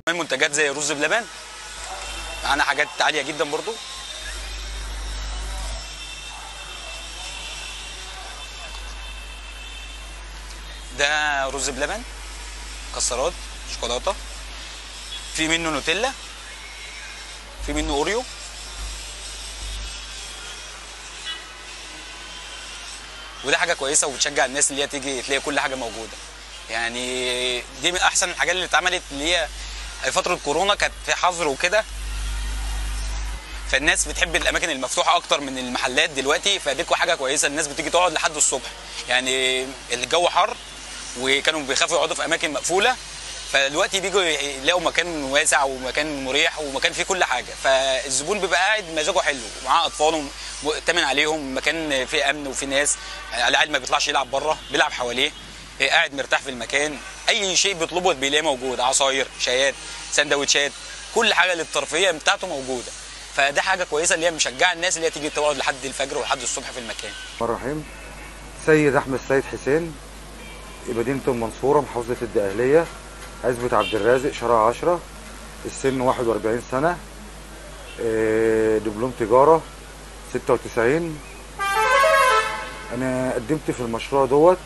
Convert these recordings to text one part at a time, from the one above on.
كمان منتجات زي رز بلبن معانا حاجات عاليه جدا برضو ده رز بلبن مكسرات شوكولاته في منه نوتيلا في منه اوريو وده حاجه كويسه وبتشجع الناس اللي هي تيجي تلاقي كل حاجه موجوده يعني دي من احسن الحاجات اللي اتعملت اللي هي فتره كورونا كانت في حظر وكده فالناس بتحب الاماكن المفتوحه اكتر من المحلات دلوقتي فديكوا حاجه كويسه الناس بتيجي تقعد لحد الصبح يعني الجو حر وكانوا بيخافوا يقعدوا في اماكن مقفوله فدلوقتي بيجوا يلاقوا مكان واسع ومكان مريح ومكان فيه كل حاجه فالزبون بيبقى قاعد مزاجه حلو ومعاه اطفاله مؤتمن عليهم مكان فيه امن وفيه ناس العيال ما بيطلعش يلعب بره بيلعب حواليه قاعد مرتاح في المكان اي شيء بيطلبه بيلاقيه موجود عصاير شايات سندوتشات كل حاجه للترفيه بتاعته موجوده فده حاجه كويسه اللي هي مشجعه الناس اللي هي تيجي تقعد لحد الفجر ولحد الصبح في المكان الرحمن الرحيم سيد احمد سيد حسين مدينة المنصورة محافظة الدقهلية عزبة عبد الرازق شارع 10 السن 41 سنة آه، دبلوم تجارة 96 أنا قدمت في المشروع دوت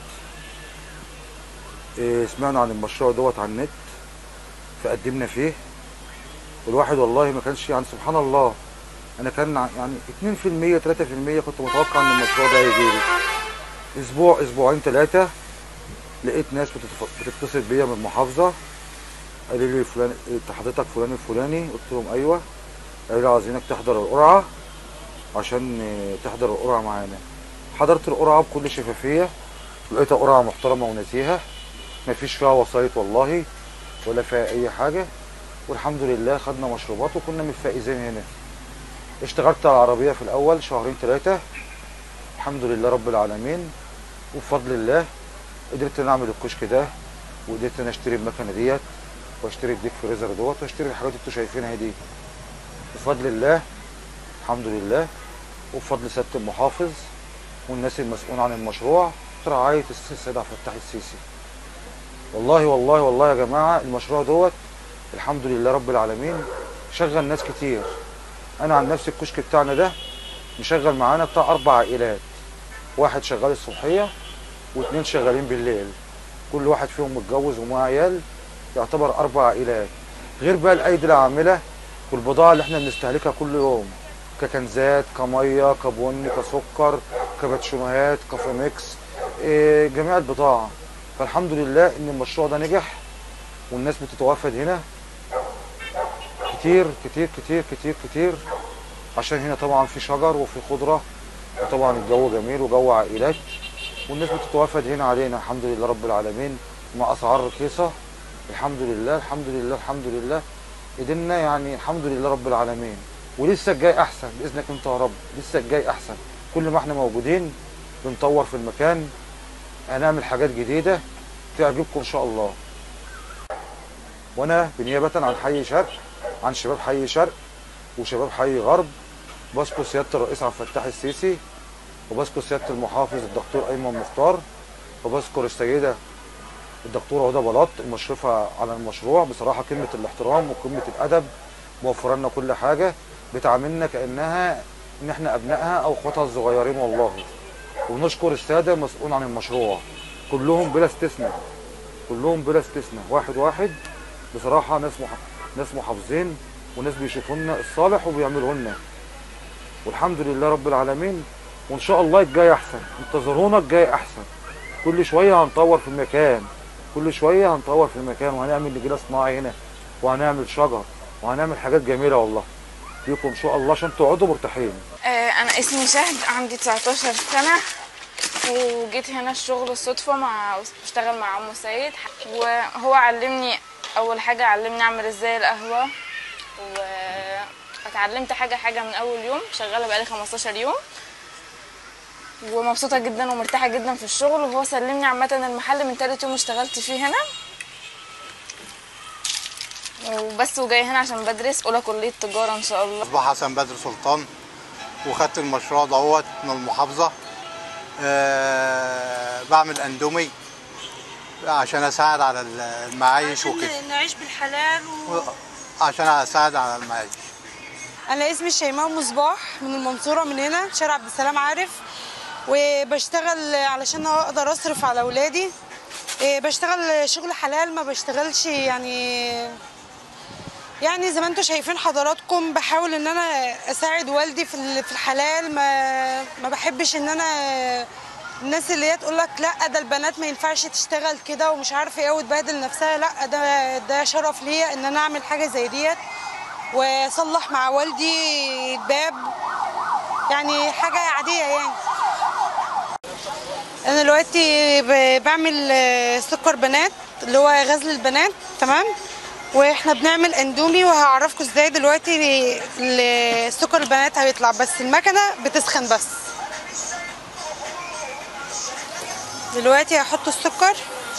آه، سمعنا عن المشروع دوت على النت فقدمنا فيه والواحد والله ما كانش يعني سبحان الله أنا كان ع- يعني 2% 3% كنت متوقع إن المشروع ده يجيلي أسبوع أسبوعين ثلاثة لقيت ناس بتتف- بتتصل بيا من المحافظة قالوا لي فلان انت حضرتك فلان الفلاني قلت لهم ايوه قالوا لي عايزينك تحضر القرعة عشان اه، تحضر القرعة معانا حضرت القرعة بكل شفافية لقيتها قرعة محترمة ونزيهة مفيش فيها وسايط والله ولا فيها اي حاجة والحمد لله خدنا مشروبات وكنا من الفائزين هنا اشتغلت على العربية في الاول شهرين ثلاثة الحمد لله رب العالمين وبفضل الله قدرت ان اعمل الكشك ده وقدرت ان اشتري المكنه ديت واشتري الديك فريزر دوت واشتري الحاجات اللي انتوا شايفينها دي بفضل الله الحمد لله وبفضل سياده المحافظ والناس المسؤول عن المشروع رعايه السيد السيد عبد الفتاح السيسي والله والله والله يا جماعه المشروع دوت الحمد لله رب العالمين شغل ناس كتير انا عن نفسي الكشك بتاعنا ده مشغل معانا بتاع اربع عائلات واحد شغال الصبحيه واثنين شغالين بالليل كل واحد فيهم متجوز ومعاه عيال يعتبر اربع عائلات غير بقى الايدي العامله والبضاعه اللي احنا بنستهلكها كل يوم ككنزات كميه كبن كسكر كباتشونات كافيميكس إيه جميع البضاعه فالحمد لله ان المشروع ده نجح والناس بتتوافد هنا كتير كتير كتير كتير كتير عشان هنا طبعا في شجر وفي خضره وطبعا الجو جميل وجو عائلات والناس بتتوافد هنا علينا الحمد لله رب العالمين مع اسعار رخيصه الحمد لله الحمد لله الحمد لله قدرنا يعني الحمد لله رب العالمين ولسه الجاي احسن باذنك انت يا رب لسه الجاي احسن كل ما احنا موجودين بنطور في المكان هنعمل حاجات جديده تعجبكم ان شاء الله وانا بنيابه عن حي شرق عن شباب حي شرق وشباب حي غرب بشكر سياده الرئيس عبد الفتاح السيسي وبذكر سياده المحافظ الدكتور ايمن مختار وبذكر السيده الدكتوره هدى بلاط المشرفه على المشروع بصراحه قمه الاحترام وقمه الادب موفره لنا كل حاجه بتعاملنا كانها ان احنا ابنائها او اخواتها الصغيرين والله ونشكر الساده المسؤول عن المشروع كلهم بلا استثناء كلهم بلا استثناء واحد واحد بصراحه ناس مح... ناس محافظين وناس بيشوفوا لنا الصالح وبيعملوا لنا والحمد لله رب العالمين وان شاء الله الجاي احسن انتظرونا الجاي احسن كل شويه هنطور في المكان كل شويه هنطور في المكان وهنعمل نجيله صناعي هنا وهنعمل شجر وهنعمل حاجات جميله والله فيكم ان شاء الله عشان تقعدوا مرتاحين آه، انا اسمي شهد عندي 19 سنه وجيت هنا الشغل الصدفه مع بشتغل مع عمو سيد وهو علمني اول حاجه علمني اعمل ازاي القهوه واتعلمت حاجه حاجه من اول يوم شغاله بقالي 15 يوم ومبسوطه جدا ومرتاحه جدا في الشغل وهو سلمني عامه المحل من تالت يوم اشتغلت فيه هنا وبس وجاي هنا عشان بدرس اولى كليه تجاره ان شاء الله مصباح حسن بدر سلطان وخدت المشروع دوت من المحافظة أه بعمل أندومي عشان اساعد على المعايش وكده عشان نعيش بالحلال و... عشان اساعد على المعايش انا اسمي شيماء مصباح من المنصوره من هنا شارع عبد السلام عارف وبشتغل علشان اقدر اصرف على اولادي إيه، بشتغل شغل حلال ما بشتغلش يعني يعني زي ما انتم شايفين حضراتكم بحاول ان انا اساعد والدي في ال- في الحلال ما ما بحبش ان انا الناس اللي هي تقول لك لا ده البنات ما ينفعش تشتغل كده ومش عارفه ايه وتبهدل نفسها لا ده ده شرف ليا ان انا اعمل حاجه زي ديت واصلح مع والدي الباب يعني حاجه عاديه يعني انا دلوقتي ب- بعمل آه، سكر بنات اللي هو غزل البنات تمام واحنا بنعمل اندومي وهعرفكم ازاي دلوقتي ال- سكر البنات هيطلع بس المكنه بتسخن بس دلوقتي هحط السكر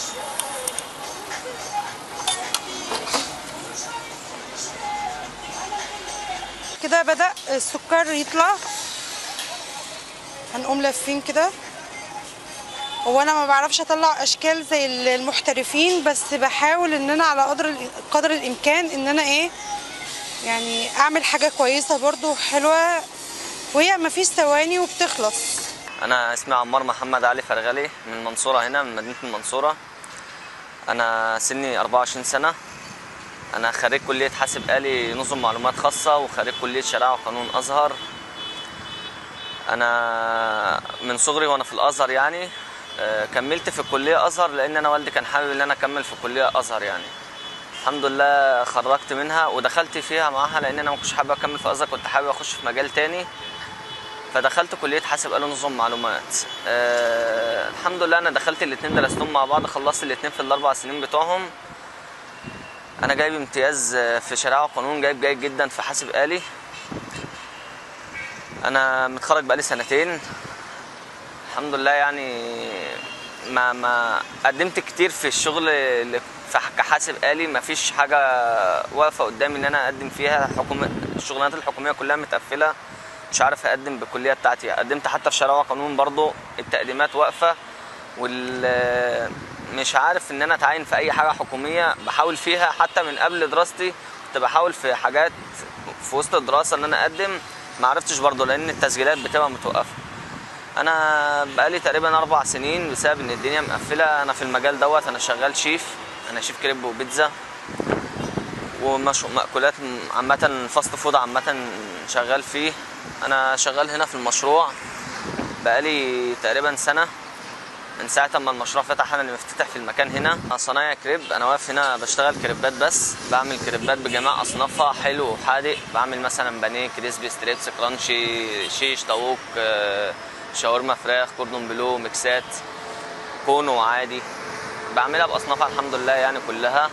كده بدأ السكر يطلع هنقوم لافين كده هو انا ما بعرفش اطلع اشكال زي المحترفين بس بحاول ان انا على قدر قدر الامكان ان انا ايه يعني اعمل حاجه كويسه برضو حلوه وهي ما فيش ثواني وبتخلص انا اسمي عمار محمد علي فرغلي من المنصوره هنا من مدينه المنصوره انا سني 24 سنه انا خريج كليه حاسب آلي نظم معلومات خاصه وخريج كليه شريعه وقانون ازهر انا من صغري وانا في الازهر يعني آه، كملت في الكليه ازهر لان انا والدي كان حابب ان انا اكمل في الكليه ازهر يعني الحمد لله خرجت منها ودخلت فيها معاها لان انا ما كنتش حابب اكمل في ازهر كنت حابب اخش في مجال تاني فدخلت كليه حاسب آلة نظم معلومات أه الحمد لله انا دخلت الاثنين درستهم مع بعض خلصت الاثنين في الاربع سنين بتوعهم انا جايب امتياز آه، في شريعه وقانون جايب جيد جدا في حاسب آلي انا متخرج بقالي سنتين الحمد لله يعني ما ما قدمت كتير في الشغل اللي في ح- كحاسب آلي ما فيش حاجه واقفه قدامي ان انا اقدم فيها حكومه الشغلانات الحكوميه كلها متقفله مش عارف اقدم بالكليه بتاعتي قدمت حتى في شريعه وقانون برضو التقديمات واقفه وال مش عارف ان انا اتعين في اي حاجه حكوميه بحاول فيها حتى من قبل دراستي كنت بحاول في حاجات في وسط الدراسه ان انا اقدم ما عرفتش برضو لان التسجيلات بتبقى متوقفه انا بقالي تقريبا اربع سنين بسبب ان الدنيا مقفله انا في المجال دوت انا شغال شيف انا شيف كريب وبيتزا ومش مأكولات عامة فاست فود عامة شغال فيه أنا شغال هنا في المشروع بقالي تقريبا سنة من ساعة ما المشروع فتح أنا اللي مفتتح في المكان هنا أنا صنايع كريب أنا واقف هنا بشتغل كريبات بس بعمل كريبات بجميع أصنافها حلو وحادق بعمل مثلا بانيه كريسبي ستريبس كرانشي شيش طاووق آه، شاورما فراخ كوردون بلو ميكسات كونو عادي بعملها بأصنافها الحمد لله يعني كلها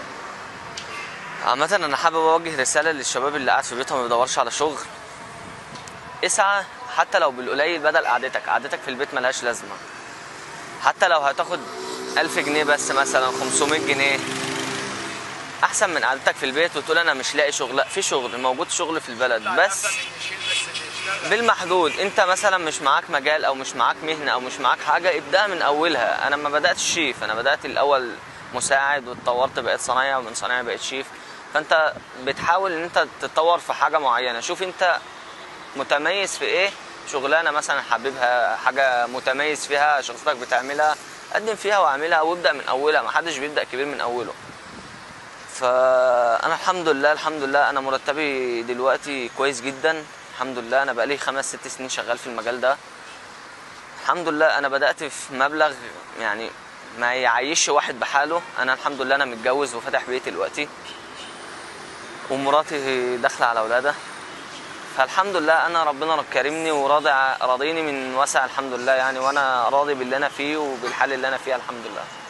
عامة أنا حابب أوجه رسالة للشباب اللي قاعد في بيتهم ما بيدورش على شغل اسعى حتى لو بالقليل بدل قعدتك قعدتك في البيت ملهاش لازمة حتى لو هتاخد ألف جنيه بس مثلا 500 جنيه أحسن من قعدتك في البيت وتقول أنا مش لاقي شغل لا في شغل موجود شغل في البلد بس بالمحدود انت مثلا مش معاك مجال او مش معاك مهنه او مش معاك حاجه ابدأ من اولها انا ما بداتش شيف انا بدات الاول مساعد واتطورت بقيت صنايع ومن صنايع بقيت شيف فانت بتحاول ان انت تتطور في حاجه معينه شوف انت متميز في ايه شغلانه مثلا حاببها حاجه متميز فيها شخصيتك بتعملها قدم فيها واعملها وابدا من اولها ما حدش بيبدا كبير من اوله فانا الحمد لله الحمد لله انا مرتبي دلوقتي كويس جدا الحمد لله انا بقالي خمس ست سنين شغال في المجال ده الحمد لله انا بدات في مبلغ يعني ما يعيش واحد بحاله انا الحمد لله انا متجوز وفاتح بيتي دلوقتي ومراتي داخله على اولادها فالحمد لله انا ربنا كرمني وراضي راضيني من وسع الحمد لله يعني وانا راضي باللي انا فيه وبالحال اللي انا فيها الحمد لله